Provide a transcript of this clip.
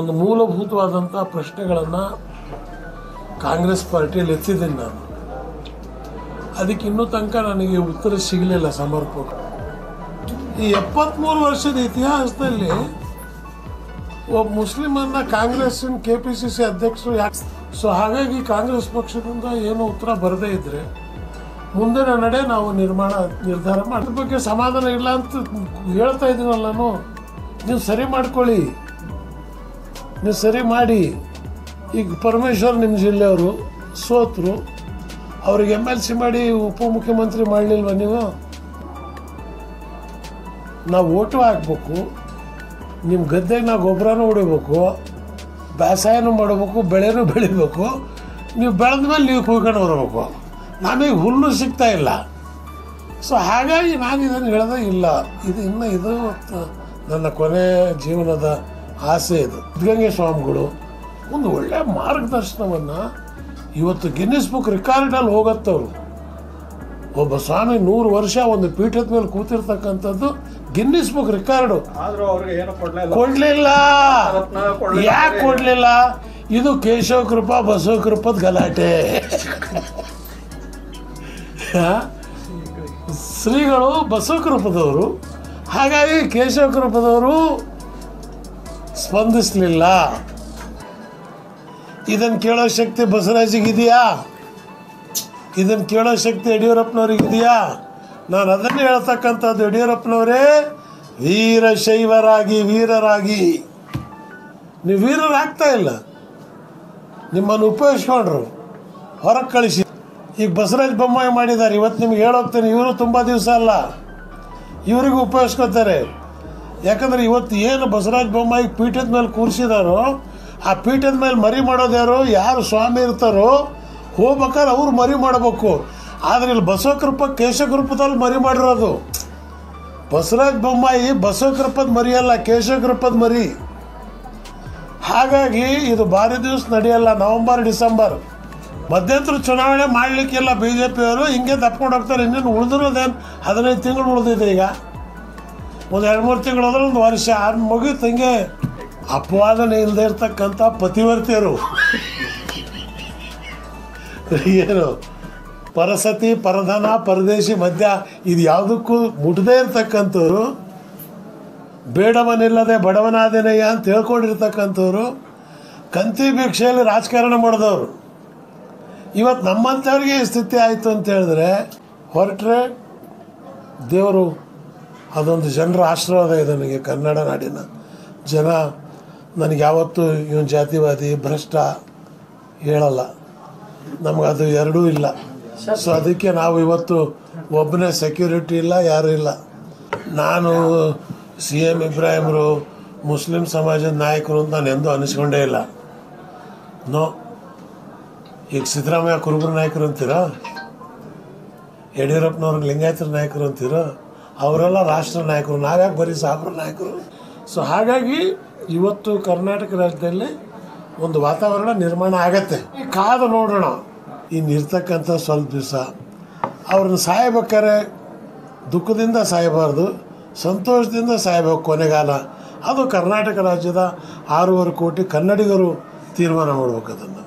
ಒಂದು ಮೂಲಭೂತವಾದಂಥ ಪ್ರಶ್ನೆಗಳನ್ನು ಕಾಂಗ್ರೆಸ್ ಪಾರ್ಟಿಯಲ್ಲಿ ಎತ್ತಿದ್ದೀನಿ ನಾನು ಅದಕ್ಕೆ ಇನ್ನೂ ತನಕ ನನಗೆ ಉತ್ತರ ಸಿಗಲಿಲ್ಲ ಸಮರ್ಪಕ ಈ ಎಪ್ಪತ್ತ್ಮೂರು ವರ್ಷದ ಇತಿಹಾಸದಲ್ಲಿ ಒಬ್ಬ ಮುಸ್ಲಿಮನ್ನ ಕಾಂಗ್ರೆಸ್ಸಿನ ಕೆ ಪಿ ಸಿ ಸಿ ಅಧ್ಯಕ್ಷರು ಯಾಕೆ ಸೊ ಹಾಗಾಗಿ ಕಾಂಗ್ರೆಸ್ ಪಕ್ಷದಿಂದ ಏನು ಉತ್ತರ ಬರದೇ ಇದ್ರೆ ಮುಂದಿನ ನಡೆ ನಾವು ನಿರ್ಮಾಣ ನಿರ್ಧಾರ ಮಾಡಿದ ಬಗ್ಗೆ ಸಮಾಧಾನ ಇಲ್ಲ ಅಂತ ಹೇಳ್ತಾ ಇದ್ದೀನಲ್ಲ ನಾನು ನೀವು ಸರಿ ಮಾಡ್ಕೊಳ್ಳಿ ನೀವು ಸರಿ ಮಾಡಿ ಈಗ ಪರಮೇಶ್ವರ್ ನಿಮ್ಮ ಜಿಲ್ಲೆಯವರು ಸೋತರು ಅವ್ರಿಗೆ ಎಮ್ ಎಲ್ ಸಿ ಮಾಡಿ ಉಪಮುಖ್ಯಮಂತ್ರಿ ಮಾಡಲಿಲ್ವ ನೀವು ನಾವು ಓಟು ಹಾಕ್ಬೇಕು ನಿಮ್ಮ ಗದ್ದೆಗೆ ನಾವು ಗೊಬ್ಬರನೂ ಹೊಡಿಬೇಕು ಬೇಸಾಯನೂ ಮಾಡಬೇಕು ಬೆಳೆನೂ ಬೆಳಿಬೇಕು ನೀವು ಬೆಳೆದ ಮೇಲೆ ನೀವು ಕುಯ್ಕೊಂಡು ಬರಬೇಕು ನಮಗೆ ಹುಲ್ಲು ಸಿಗ್ತಾ ಇಲ್ಲ ಸೊ ಹಾಗಾಗಿ ನಾನು ಇದನ್ನು ಹೇಳ್ದೆ ಇಲ್ಲ ಇದು ಇನ್ನು ಇದು ತ- ನನ್ನ ಕೊನೆ ಜೀವನದ ಆಸೆ ಇದು ಸಿದ್ಧಗಂಗೆ ಸ್ವಾಮಿಗಳು ಒಂದು ಒಳ್ಳೆಯ ಮಾರ್ಗದರ್ಶನವನ್ನು ಇವತ್ತು ಗಿನ್ನಿಸ್ ಬುಕ್ ರಿಕಾರ್ಡಲ್ಲಿ ಹೋಗತ್ತವ್ರು ಒಬ್ಬ ಸ್ವಾಮಿ ನೂರು ವರ್ಷ ಒಂದು ಪೀಠದ ಮೇಲೆ ಕೂತಿರ್ತಕ್ಕಂಥದ್ದು ಗಿನ್ನಿಸ್ ಬುಕ್ ರಿಕಾರ್ಡು ಆದ್ರೂ ಅವ್ರಿಗೆ ಏನು ಕೊಡ್ಲೇ ಇಲ್ಲ ಕೊಡ್ಲಿಲ್ಲ ರತ್ನ ಕೊಡ್ಲಿಲ್ಲ. ಯಾಕೆ ಕೊಡ್ಲಿಲ್ಲ ಇದು ಕೇಶವ ಕೃಪಾ ಬಸವ ಕೃಪದ ಗಲಾಟೆ ಹಾ? ಶ್ರೀಗಳು ಬಸವ ಕೃಪದವರು ಹಾಗಾಗಿ ಕೇಶವ ಕೃಪದವರು ಸ್ಪಂದಿಸಲಿಲ್ಲ ಇದನ್ನು ಕೇಳೋ ಶಕ್ತಿ ಬಸವರಾಜಿಗಿದೆಯಾ ಇದನ್ನು ಕೇಳೋ ಶಕ್ತಿ ಯಡಿಯೂರಪ್ಪನವ್ರಿಗಿದೆಯಾ ನಾನು ಅದನ್ನೇ ಹೇಳ್ತಕ್ಕಂಥದ್ದು ಯಡಿಯೂರಪ್ಪನವರೇ ವೀರಶೈವರಾಗಿ ವೀರರಾಗಿ ನೀವು ವೀರರಾಗ್ತಾ ಇಲ್ಲ ನಿಮ್ಮನ್ನು ಉಪಯೋಗಿಸ್ಕೊಂಡ್ರು ಹೊರಗೆ ಕಳಿಸಿ ಈಗ ಬಸವರಾಜ ಬೊಮ್ಮಾಯಿ ಮಾಡಿದ್ದಾರೆ ಇವತ್ತು ನಿಮ್ಗೆ ಹೇಳೋಗ್ತೇನೆ ಇವರು ತುಂಬ ದಿವಸ ಅಲ್ಲ ಇವರಿಗೂ ಉಪಯೋಗಿಸ್ಕೊತಾರೆ ಯಾಕಂದ್ರೆ ಇವತ್ತು ಏನು ಬಸವರಾಜ ಬೊಮ್ಮಾಯಿ ಪೀಠದ ಮೇಲೆ ಕೂರಿಸಿದಾರೋ ಆ ಪೀಠದ ಮೇಲೆ ಮರಿ ಮಾಡೋದು ಯಾರು ಯಾರು ಸ್ವಾಮಿ ಇರ್ತಾರೋ ಹೋಗ್ಬೇಕಾದ್ರೆ ಅವ್ರು ಮರಿ ಮಾಡಬೇಕು ಆದರೆ ಇಲ್ಲಿ ಬಸವಕೃಪ ಕೇಶಕೃಪದಲ್ಲಿ ಮರಿ ಮಾಡಿರೋದು ಬಸವರಾಜ ಬೊಮ್ಮಾಯಿ ಬಸವಕೃಪದ ಮರಿ ಅಲ್ಲ ಕೇಶವಕೃಪದ ಮರಿ ಹಾಗಾಗಿ ಇದು ಭಾರಿ ದಿವಸ ನಡೆಯಲ್ಲ ನವೆಂಬರ್ ಡಿಸೆಂಬರ್ ಮಧ್ಯಂತರ ಚುನಾವಣೆ ಮಾಡಲಿಕ್ಕಿಲ್ಲ ಬಿ ಜೆ ಪಿಯವರು ಹಿಂಗೆ ತಪ್ಕೊಂಡು ಹೋಗ್ತಾರೆ ಇನ್ನೇನು ಉಳಿದಿರೋದೇನು ಹದಿನೈದು ತಿಂಗಳು ಉಳಿದಿದೆ ಈಗ ಒಂದು ಎರಡು ಮೂರು ತಿಂಗಳು ಹೋದ್ರೆ ಒಂದು ವರ್ಷ ಆರು ಮುಗೀತು ಹಿಂಗೆ ಅಪವಾದನೆ ಇಲ್ಲದೆ ಇರ್ತಕ್ಕಂಥ ಪತಿವರ್ತಿಯರು ಏನು ಪರಸತಿ ಪರಧನ ಪರದೇಶಿ ಮಧ್ಯ ಇದು ಯಾವುದಕ್ಕೂ ಮುಟ್ಟದೇ ಇರ್ತಕ್ಕಂಥವ್ರು ಬೇಡವನಿಲ್ಲದೆ ಬಡವನಾದೇನಯ್ಯ ಅಂತ ಹೇಳ್ಕೊಂಡಿರ್ತಕ್ಕಂಥವ್ರು ಕಂತಿ ಭಿಕ್ಷೆಯಲ್ಲಿ ರಾಜಕಾರಣ ಮಾಡಿದವರು ಇವತ್ತು ನಮ್ಮಂಥವ್ರಿಗೆ ಈ ಸ್ಥಿತಿ ಆಯಿತು ಅಂತ ಹೇಳಿದ್ರೆ ಹೊರಟ್ರೆ ದೇವರು ಅದೊಂದು ಜನರ ಆಶೀರ್ವಾದ ಇದೆ ನನಗೆ ಕನ್ನಡ ನಾಡಿನ ಜನ ನನಗೆ ಯಾವತ್ತೂ ಇವನು ಜಾತಿವಾದಿ ಭ್ರಷ್ಟ ಹೇಳಲ್ಲ ನಮಗದು ಎರಡೂ ಇಲ್ಲ ಸೊ ಅದಕ್ಕೆ ನಾವು ಇವತ್ತು ಒಬ್ಬನೇ ಸೆಕ್ಯೂರಿಟಿ ಇಲ್ಲ ಯಾರೂ ಇಲ್ಲ ನಾನು ಸಿ ಎಮ್ ಇಬ್ರಾಹಿಮ್ರು ಮುಸ್ಲಿಂ ಸಮಾಜದ ನಾಯಕರು ಅಂತ ನಾನು ಎಂದೂ ಅನಿಸ್ಕೊಂಡೇ ಇಲ್ಲ ನೋ ಈಗ ಸಿದ್ದರಾಮಯ್ಯ ಕುರುಬರ ನಾಯಕರು ಅಂತೀರಾ ಯಡಿಯೂರಪ್ಪನವ್ರಿಗೆ ಲಿಂಗಾಯತರ ನಾಯಕರು ಅಂತೀರೋ ಅವರೆಲ್ಲ ರಾಷ್ಟ್ರ ನಾಯಕರು ನಾವ್ಯಾಕೆ ಬರೀ ಸಾಬ್ರ ನಾಯಕರು ಸೊ ಹಾಗಾಗಿ ಇವತ್ತು ಕರ್ನಾಟಕ ರಾಜ್ಯದಲ್ಲಿ ಒಂದು ವಾತಾವರಣ ನಿರ್ಮಾಣ ಆಗತ್ತೆ ಈ ಕಾದು ನೋಡೋಣ ಇನ್ನು ಇರ್ತಕ್ಕಂಥ ಸ್ವಲ್ಪ ದಿವಸ ಅವ್ರನ್ನ ಸಾಯ್ಬೇಕಾರೆ ದುಃಖದಿಂದ ಸಾಯಬಾರ್ದು ಸಂತೋಷದಿಂದ ಸಾಯಬೇಕು ಕೊನೆಗಾಲ ಅದು ಕರ್ನಾಟಕ ರಾಜ್ಯದ ಆರೂವರೆ ಕೋಟಿ ಕನ್ನಡಿಗರು ತೀರ್ಮಾನ ಮಾಡ್ಬೇಕು ಅದನ್ನು